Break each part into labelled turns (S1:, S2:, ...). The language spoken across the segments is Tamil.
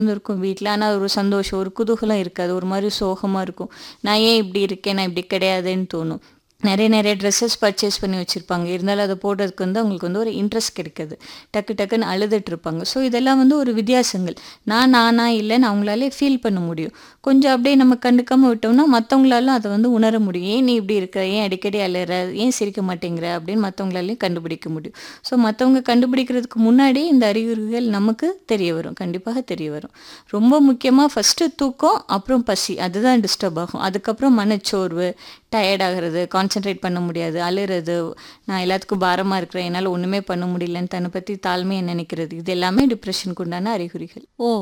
S1: இருக்கும் வீட்டில் ஆனால் ஒரு சந்தோஷம் ஒரு குதூகலம் இருக்காது ஒரு மாதிரி சோகமாக இருக்கும் நான் ஏன் இப்படி இருக்கேன் நான் இப்படி கிடையாதுன்னு தோணும் நிறைய நிறைய ட்ரெஸ்ஸஸ் பர்ச்சேஸ் பண்ணி வச்சுருப்பாங்க இருந்தாலும் அதை போடுறதுக்கு வந்து அவங்களுக்கு வந்து ஒரு இன்ட்ரெஸ்ட் கிடைக்காது டக்கு டக்குன்னு அழுதுட்டு இருப்பாங்க ஸோ இதெல்லாம் வந்து ஒரு வித்தியாசங்கள் நான் நானா இல்லைன்னு அவங்களாலே ஃபீல் பண்ண முடியும் கொஞ்சம் அப்படியே நம்ம கண்டுக்காமல் விட்டோம்னா மற்றவங்களாலும் அதை வந்து உணர முடியும் ஏன் நீ இப்படி இருக்க ஏன் அடிக்கடி அழுற ஏன் சிரிக்க மாட்டேங்கிற அப்படின்னு மற்றவங்களாலையும் கண்டுபிடிக்க முடியும் ஸோ மற்றவங்க கண்டுபிடிக்கிறதுக்கு முன்னாடி இந்த அறிகுறிகள் நமக்கு தெரிய வரும் கண்டிப்பாக தெரிய வரும் ரொம்ப முக்கியமாக ஃபஸ்ட்டு தூக்கம் அப்புறம் பசி அதுதான் டிஸ்டர்ப் ஆகும் அதுக்கப்புறம் மனச்சோர்வு டயர்ட் ஆகிறது கான்சென்ட்ரேட் பண்ண முடியாது அழுறது நான் எல்லாத்துக்கும் பாரமாக இருக்கிறேன் என்னால் ஒன்றுமே பண்ண முடியலன்னு தன்னை பற்றி தாழ்மையை நினைக்கிறது இது எல்லாமே டிப்ரெஷனுக்கு உண்டான அறிகுறிகள்
S2: ஓ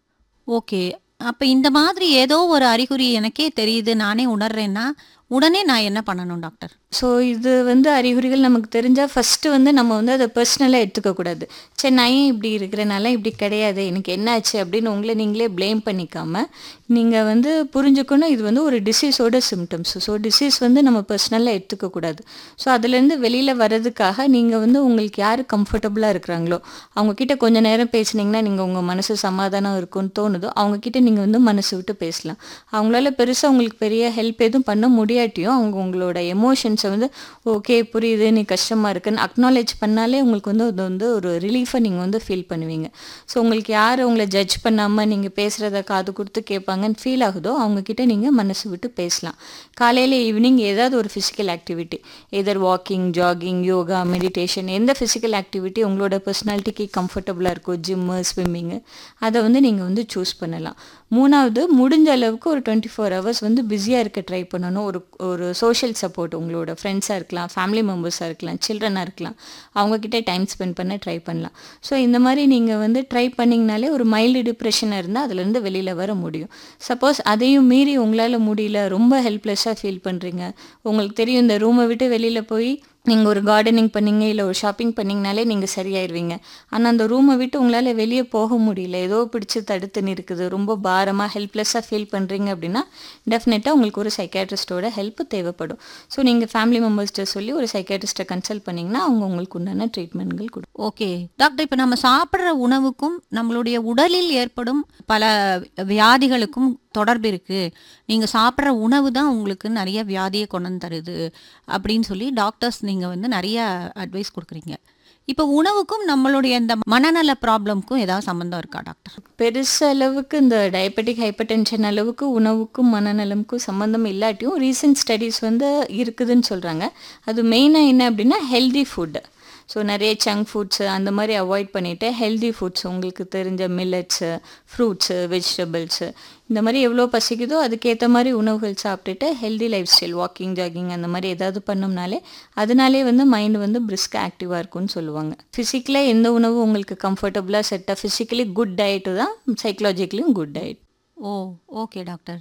S2: ஓகே அப்ப இந்த மாதிரி ஏதோ ஒரு அறிகுறி எனக்கே தெரியுது நானே உணர்றேன்னா உடனே நான் என்ன பண்ணணும் டாக்டர்
S1: ஸோ இது வந்து அறிகுறிகள் நமக்கு தெரிஞ்சால் ஃபஸ்ட்டு வந்து நம்ம வந்து அதை பர்சனலாக எடுத்துக்கக்கூடாது சரி நான் ஏன் இப்படி இருக்கிறனால இப்படி கிடையாது எனக்கு என்னாச்சு அப்படின்னு உங்களை நீங்களே ப்ளேம் பண்ணிக்காம நீங்கள் வந்து புரிஞ்சுக்கணும் இது வந்து ஒரு டிசீஸோட சிம்டம்ஸ் ஸோ டிசீஸ் வந்து நம்ம பர்சனலாக எடுத்துக்கக்கூடாது ஸோ அதுலேருந்து வெளியில் வர்றதுக்காக நீங்கள் வந்து உங்களுக்கு யார் கம்ஃபர்டபுளாக இருக்கிறாங்களோ அவங்கக்கிட்ட கொஞ்ச நேரம் பேசுனீங்கன்னா நீங்கள் உங்கள் மனசு சமாதானம் இருக்கும்னு தோணுதோ அவங்கக்கிட்ட நீங்கள் வந்து மனசு விட்டு பேசலாம் அவங்களால பெருசாக உங்களுக்கு பெரிய ஹெல்ப் எதுவும் பண்ண முடியாட்டியும் அவங்க உங்களோட எமோஷன்ஸை வந்து ஓகே புரியுது நீ கஷ்டமாக இருக்குன்னு அக்னாலேஜ் பண்ணாலே உங்களுக்கு வந்து அது வந்து ஒரு ரிலீஃபை நீங்கள் வந்து ஃபீல் பண்ணுவீங்க ஸோ உங்களுக்கு யார் உங்களை ஜட்ஜ் பண்ணாமல் நீங்கள் பேசுகிறத காது கொடுத்து கேட்பாங்கன்னு ஃபீல் ஆகுதோ அவங்கக்கிட்ட நீங்கள் மனசு விட்டு பேசலாம் காலையில் ஈவினிங் ஏதாவது ஒரு physical activity either walking jogging yoga meditation எந்த ஃபிசிக்கல் ஆக்டிவிட்டி உங்களோட பர்சனாலிட்டிக்கு கம்ஃபர்டபுளாக இருக்கோ ஜிம்மு ஸ்விம்மிங்கு அதை வந்து நீங்கள் வந்து சூஸ் பண்ணலாம் மூணாவது முடிஞ்ச அளவுக்கு ஒரு டுவெண்ட்டி ஃபோர் ஹவர்ஸ் வந்து பிஸியாக இருக்க ட்ரை பண்ணணும் ஒரு ஒரு சோஷியல் சப்போர்ட் உங்களோட ஃப்ரெண்ட்ஸாக இருக்கலாம் ஃபேமிலி மெம்பர்ஸாக இருக்கலாம் சில்ட்ரனாக இருக்கலாம் அவங்கக்கிட்ட டைம் ஸ்பெண்ட் பண்ண ட்ரை பண்ணலாம் ஸோ இந்த மாதிரி நீங்கள் வந்து ட்ரை பண்ணிங்கனாலே ஒரு மைல்டு டிப்ரெஷன் இருந்தால் அதுலேருந்து வெளியில் வர முடியும் சப்போஸ் அதையும் மீறி உங்களால் முடியல ரொம்ப ஹெல்ப்லெஸ்ஸாக ஃபீல் பண்ணுறீங்க உங்களுக்கு தெரியும் இந்த ரூமை விட்டு வெளியில் போய் நீங்கள் ஒரு கார்டனிங் பண்ணீங்க இல்லை ஒரு ஷாப்பிங் பண்ணிங்கனாலே நீங்கள் சரியாயிருவீங்க ஆனால் அந்த ரூமை விட்டு உங்களால் வெளியே போக முடியல ஏதோ பிடிச்சி தடுத்து நிற்குது ரொம்ப பாரமாக ஹெல்ப்லெஸ்ஸாக ஃபீல் பண்ணுறீங்க அப்படின்னா டெஃபினட்டாக உங்களுக்கு ஒரு சைக்காட்ரிஸ்ட்டோட ஹெல்ப் தேவைப்படும் ஸோ நீங்கள் ஃபேமிலி மெம்பர்ஸ்கிட்ட சொல்லி ஒரு சைக்காட்ரிஸ்ட்டை கன்சல்ட் பண்ணிங்கன்னா அவங்க உங்களுக்கு உண்டான ட்ரீட்மெண்ட்கள் கொடுக்கும்
S2: ஓகே டாக்டர் இப்போ நம்ம சாப்பிட்ற உணவுக்கும் நம்மளுடைய உடலில் ஏற்படும் பல வியாதிகளுக்கும் தொடர்பு இருக்கு நீங்க சாப்பிட்ற உணவு தான் உங்களுக்கு நிறைய வியாதியை கொண்டு வந்து தருது அப்படின்னு சொல்லி டாக்டர்ஸ் நீங்க வந்து நிறைய அட்வைஸ் கொடுக்குறீங்க இப்போ உணவுக்கும் நம்மளுடைய இந்த மனநல ப்ராப்ளம்க்கும் ஏதாவது சம்மந்தம் இருக்கா டாக்டர்
S1: பெருசு அளவுக்கு இந்த டயபெட்டிக் ஹைப்பர் டென்ஷன் அளவுக்கு உணவுக்கும் மனநலமுக்கும் சம்மந்தம் இல்லாட்டியும் ரீசன்ட் ஸ்டடீஸ் வந்து இருக்குதுன்னு சொல்கிறாங்க அது மெயினாக என்ன அப்படின்னா ஹெல்தி ஃபுட்டு ஸோ நிறைய சங்க் ஃபுட்ஸு அந்த மாதிரி அவாய்ட் பண்ணிவிட்டு ஹெல்தி ஃபுட்ஸ் உங்களுக்கு தெரிஞ்ச மில்லட்ஸு ஃப்ரூட்ஸு வெஜிடபிள்ஸு இந்த மாதிரி எவ்வளோ பசிக்குதோ அதுக்கேற்ற மாதிரி உணவுகள் சாப்பிட்டுட்டு healthy lifestyle walking jogging அந்த மாதிரி ஏதாவது பண்ணோம்னாலே அதனாலே வந்து மைண்ட் வந்து பிரிஸ்க் ஆக்டிவாக இருக்கும்னு சொல்லுவாங்க ஃபிசிக்கலாக எந்த உணவு உங்களுக்கு கம்ஃபர்டபுளாக செட்டாக ஃபிசிக்கலி குட் டயட்டு தான் சைக்கலாஜிக்கலியும் good diet
S2: oh okay doctor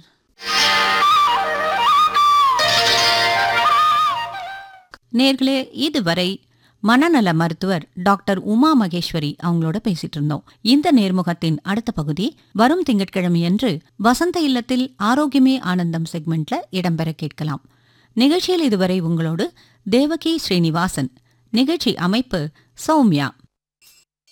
S2: நேர்களே இதுவரை மனநல மருத்துவர் டாக்டர் உமா மகேஸ்வரி அவங்களோட பேசிட்டு இருந்தோம் இந்த நேர்முகத்தின் அடுத்த பகுதி வரும் திங்கட்கிழமையன்று வசந்த இல்லத்தில் ஆரோக்கியமே ஆனந்தம் செக்மெண்ட்ல இடம்பெற கேட்கலாம் நிகழ்ச்சியில் இதுவரை உங்களோடு தேவகி ஸ்ரீனிவாசன் நிகழ்ச்சி அமைப்பு சௌமியா